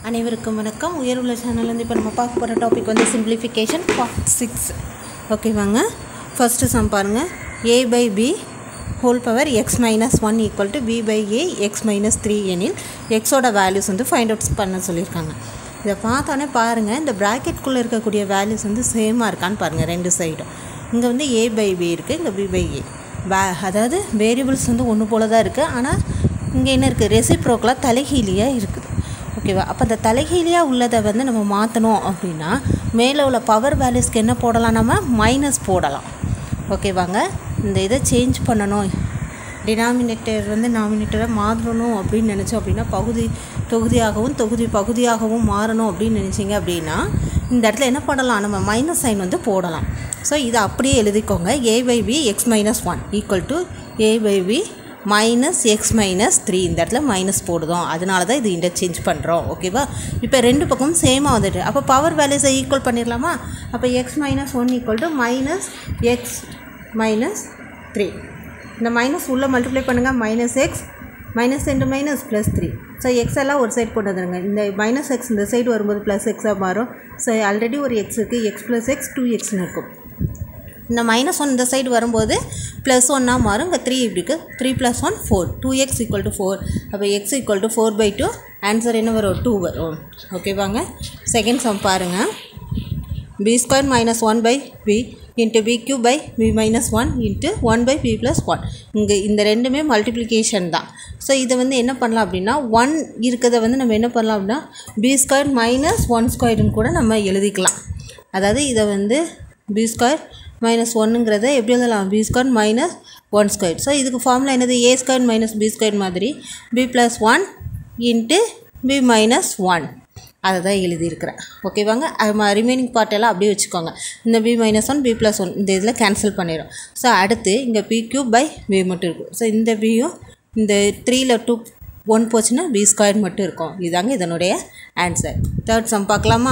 அனைவருக்கும் வணக்கம் உயர்வுள்ள சேனல்லேருந்து இப்போ நம்ம பார்க்க போகிற டாபிக் வந்து சிம்பிளிஃபிகேஷன் பார்ட் சிக்ஸ் ஓகேவாங்க ஃபஸ்ட்டு சம் பாருங்கள் a by b whole power x minus one equal to b by a x minus three எனில் எக்ஸோட வேல்யூஸ் வந்து ஃபைண்ட் அவுட் பண்ண சொல்லியிருக்காங்க இதை பார்த்தோன்னே பாருங்கள் இந்த ப்ராக்கெட்குள்ளே இருக்கக்கூடிய வேல்யூஸ் வந்து சேமாக இருக்கான்னு பாருங்கள் ரெண்டு சைடும் இங்கே வந்து ஏ பை பி இருக்குது இங்கே பி பை ஏ வே அதாவது வேரியபிள்ஸ் வந்து ஒன்று போல தான் இருக்குது ஆனால் இங்கே என்ன இருக்குது ரெசிப்ரோக்கலாக தலைகீழியாக இருக்குது ஓகேவா அப்போ அந்த தலைகீழியாக உள்ளதை வந்து நம்ம மாற்றணும் அப்படின்னா மேலே உள்ள பவர் வேல்யூஸ்க்கு என்ன போடலாம் நம்ம மைனஸ் போடலாம் ஓகேவாங்க இந்த இதை சேஞ்ச் பண்ணணும் டினாமினேட்டர் வந்து நாமினேட்டரை மாற்றணும் அப்படின்னு நினச்சோம் அப்படின்னா பகுதி தொகுதியாகவும் தொகுதி பகுதியாகவும் மாறணும் அப்படின்னு நினச்சிங்க அப்படின்னா இந்த இடத்துல என்ன பண்ணலாம் நம்ம மைனஸ் சைன் வந்து போடலாம் ஸோ இதை அப்படியே எழுதிக்கோங்க a by b x minus one equal to a by b minus x minus three இந்த இடத்துல மைனஸ் போடுதோம் அதனால தான் இது இன்டர்சேஞ்ச் பண்ணுறோம் ஓகேவா இப்போ ரெண்டு பக்கமும் சேமாக வந்துட்டு அப்போ பவர் வேல்யூஸை ஈக்குவல் பண்ணிடலாமா அப்போ x minus one equal to minus x minus three இந்த மைனஸ் உள்ளே மல்டிப்ளை பண்ணுங்கள் minus x minus into minus plus three so x எல்லாம் ஒரு சைடு கொண்டு வந்துடுங்க இந்த மைனஸ் எக்ஸ் இந்த சைடு வரும்போது ப்ளஸ் எக்ஸாக மாறும் ஸோ ஆல்ரெடி ஒரு எக்ஸ் இருக்குது எக்ஸ் ப்ளஸ் எக்ஸ் டூ எக்ஸ்னு இருக்கும் இந்த மைனஸ் ஒன் இந்த சைடு வரும்போது ப்ளஸ் ஒன்னாக மாறும் இங்கே த்ரீ இப்படி இருக்குது three plus one four two x equal to four அப்போ x equal to four by two answer என்ன வரும் டூ வரும் ஓகேவாங்க செகண்ட் சம் பாருங்கள் b square minus one by b into b cube by b minus one into one by b plus one இங்கே இந்த ரெண்டுமே multiplication தான் ஸோ இதை வந்து என்ன பண்ணலாம் அப்படின்னா ஒன் இருக்கிறத வந்து நம்ம என்ன பண்ணலாம் அப்படின்னா பி ஸ்கொயர் மைனஸ் ஒன் ஸ்கொயர்னு கூட நம்ம எழுதிக்கலாம் அதாவது இதை வந்து பி ஸ்கொயர் மைனஸ் ஒன்னுங்கிறத எப்படி எழுதலாம் b square minus one square so இதுக்கு ஃபார்முலா என்னது a square minus b square மாதிரி b plus one into b minus one அதை தான் எழுதியிருக்கிறேன் ஓகேவாங்க அது ரிமைனிங் பார்ட் எல்லாம் அப்படியே வச்சுக்கோங்க இந்த b minus one b plus one இந்த இதில் கேன்சல் பண்ணிடும் ஸோ அடுத்து இங்கே பி கியூ பை பி மட்டும் இருக்கும் ஸோ இந்த பியும் இந்த த்ரீயில் டூ ஒன் போச்சுன்னா பி ஸ்கொயர் மட்டும் இருக்கும் இதாங்க இதனுடைய ஆன்சர் தேர்ட் சம் பார்க்கலாமா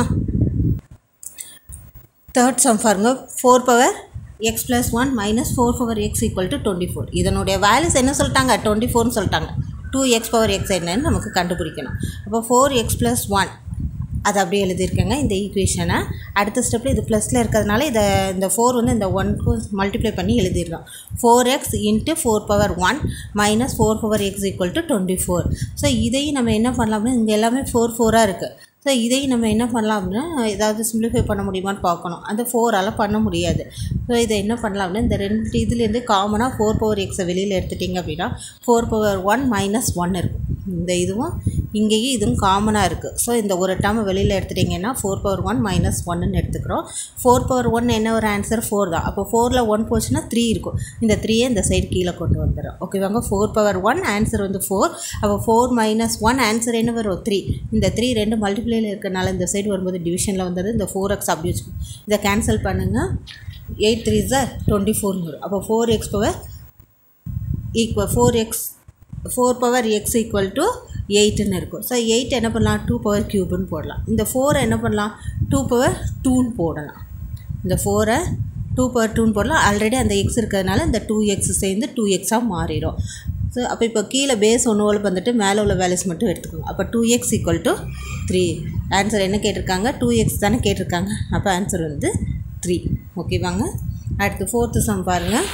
தேர்ட் சம் பாருங்க four power x plus one minus four power x equal to twenty four இதனுடைய வேல்யூஸ் என்ன சொல்லிட்டாங்க டுவெண்ட்டி ஃபோர்னு சொல்லிட்டாங்க டூ எக்ஸ் பவர் எக்ஸ் என்னன்னு நமக்கு கண்டுபிடிக்கணும் அப்போ ஃபோர் எக்ஸ் ப்ளஸ் ஒன் அதை அப்படியே எழுதியிருக்கேங்க இந்த ஈக்குவேஷனை அடுத்த ஸ்டெப்பில் இது ப்ளஸில் இருக்கிறதுனால இதை இந்த ஃபோர் வந்து இந்த ஒன்க்கு மல்டிப்ளை பண்ணி எழுதிடலாம் four x into four power one minus four power x equal to twenty four so இதையும் நம்ம என்ன பண்ணலாம் அப்படின்னா இங்கே எல்லாமே ஃபோர் ஃபோராக இருக்குது ஸோ இதையும் நம்ம என்ன பண்ணலாம் அப்படின்னா ஏதாவது சிம்பிளிஃபை பண்ண முடியுமான்னு பார்க்கணும் அந்த ஃபோரால் பண்ண முடியாது ஸோ இதை என்ன பண்ணலாம் அப்படின்னா இந்த ரெண்டு இதுலேருந்து காமனாக ஃபோர் பவர் எக்ஸை வெளியில் எடுத்துட்டிங்க அப்படின்னா four power one minus one இருக்கும் இந்த இதுவும் இங்கேயும் இதுவும் காமனாக இருக்குது ஸோ இந்த ஒரு டேர்ம் வெளியில் எடுத்துட்டிங்கன்னா ஃபோர் பவர் ஒன் மைனஸ் ஒன்னு எடுத்துக்கிறோம் ஃபோர் பவர் ஒன் என்ன ஒரு ஆன்சர் ஃபோர் தான் அப்போ ஃபோரில் ஒன் போச்சுன்னா த்ரீ இருக்கும் இந்த த்ரீயை இந்த சைடு கீழே கொண்டு வந்துடும் ஓகேவாங்க ஃபோர் பவர் ஒன் ஆன்சர் வந்து ஃபோர் அப்போ ஃபோர் மைனஸ் ஒன் ஆன்சர் என்ன வரும் த்ரீ இந்த த்ரீ ரெண்டு மல்டிப்ளேயில் இருக்கிறனால இந்த சைடு வரும்போது டிவிஷனில் வந்தது இந்த ஃபோர் எக்ஸ் அப்படி வச்சுக்கோங்க இதை கேன்சல் பண்ணுங்கள் எயிட் த்ரீ சார் டுவெண்ட்டி ஃபோர்னு வரும் அப்போ four x power equal four x four power x equal to எயிட்டுன்னு இருக்கும் ஸோ எயிட் என்ன பண்ணலாம் டூ பவர் க்யூப்னு போடலாம் இந்த ஃபோரை என்ன பண்ணலாம் டூ பவர் டூன்னு போடலாம் இந்த ஃபோரை டூ பவர் டூன்னு போடலாம் ஆல்ரெடி அந்த எக்ஸ் இருக்கிறதுனால இந்த டூ எக்ஸ் சேர்ந்து டூ எக்ஸாக மாறிடும் ஸோ அப்போ இப்போ கீழே பேஸ் ஒன்று வந்துட்டு மேலே உள்ள வேல்யூஸ் மட்டும் எடுத்துக்கோங்க அப்போ two x equal to three answer என்ன கேட்டிருக்காங்க டூ எக்ஸ் தானே கேட்டிருக்காங்க அப்போ ஆன்சர் வந்து த்ரீ ஓகேவாங்க அடுத்து ஃபோர்த்து சம் பாருங்கள்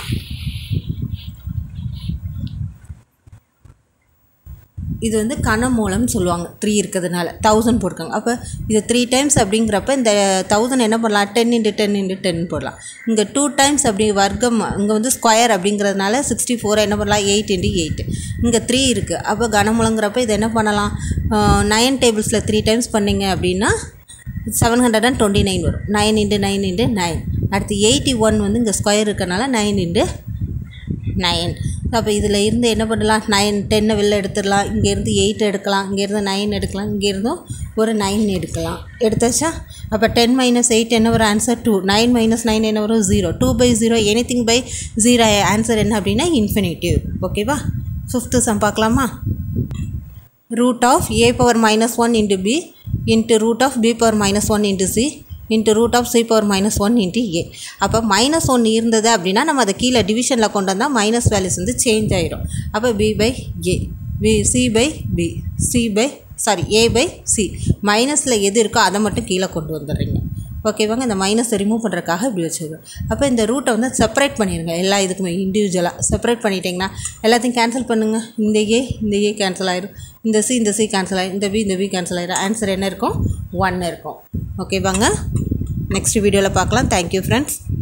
இது வந்து கனமூலம்னு சொல்லுவாங்க த்ரீ இருக்கிறதுனால தௌசண்ட் போட்டுருக்காங்க அப்போ இது த்ரீ டைம்ஸ் அப்படிங்கிறப்ப இந்த தௌசண்ட் என்ன பண்ணலாம் ten into ten into ten போடலாம் இங்கே டூ டைம்ஸ் அப்படி வர்க்கம் இங்கே வந்து ஸ்கொயர் அப்படிங்கிறதுனால சிக்ஸ்டி ஃபோரை என்ன பண்ணலாம் எயிட் இன்ட்டு எயிட் இங்கே த்ரீ இருக்குது அப்போ கனமூலங்கிறப்ப இதை என்ன பண்ணலாம் நயன் டேபிள்ஸில் த்ரீ டைம்ஸ் பண்ணிங்க அப்படின்னா seven hundred and twenty nine வரும் nine into nine into nine அடுத்து எயிட்டி ஒன் வந்து இங்கே ஸ்கொயர் இருக்கனால நைன் இன்ட்டு நைன் அப்போ இதில் இருந்து என்ன பண்ணலாம் நைன் டென்னை வெளில எடுத்துடலாம் இங்கேருந்து எயிட் எடுக்கலாம் இங்கேருந்து நைன் எடுக்கலாம் இங்கேருந்தும் ஒரு நைன் எடுக்கலாம் எடுத்தாச்சா அப்போ டென் மைனஸ் எயிட் என்ன வரும் answer two nine minus nine என்ன வரும் zero two by zero anything by zero answer என்ன அப்படின்னா இன்ஃபினிட்டிவ் ஓகேவா ஃபிஃப்த்து சம் பார்க்கலாமா root of A power minus one into B into root of B power minus one into C into root of C power minus one into A அப்போ minus one இருந்தது அப்படின்னா நம்ம அதை கீழே டிவிஷனில் கொண்டு வந்தால் மைனஸ் வேல்யூஸ் வந்து சேஞ்ச் ஆகிடும் அப்போ B by A B C by B C by sorry A by C மைனஸில் எது இருக்கோ அதை மட்டும் கீழே கொண்டு வந்துடுறீங்க ஓகேவாங்க இந்த மைனஸை ரிமூவ் பண்ணுறதுக்காக இப்படி வச்சுருக்கோம் அப்போ இந்த ரூட்டை வந்து செப்பரேட் பண்ணிடுங்க எல்லா இதுக்குமே இண்டிவிஜுவலாக செப்பரேட் பண்ணிட்டீங்கன்னா எல்லாத்தையும் கேன்சல் பண்ணுங்கள் இந்த ஏ இந்த ஏ கேன்சல் ஆயிடும் இந்த சி இந்த சி கேன்சல் ஆயிடும் இந்த பி இந்த பி கேன்சல் ஆயிடும் ஆன்சர் என்ன இருக்கும் ஒன் இருக்கும் ஓகேவாங்க நெக்ஸ்ட் வீடியோவில் பார்க்கலாம் தேங்க்யூ ஃப்ரெண்ட்ஸ்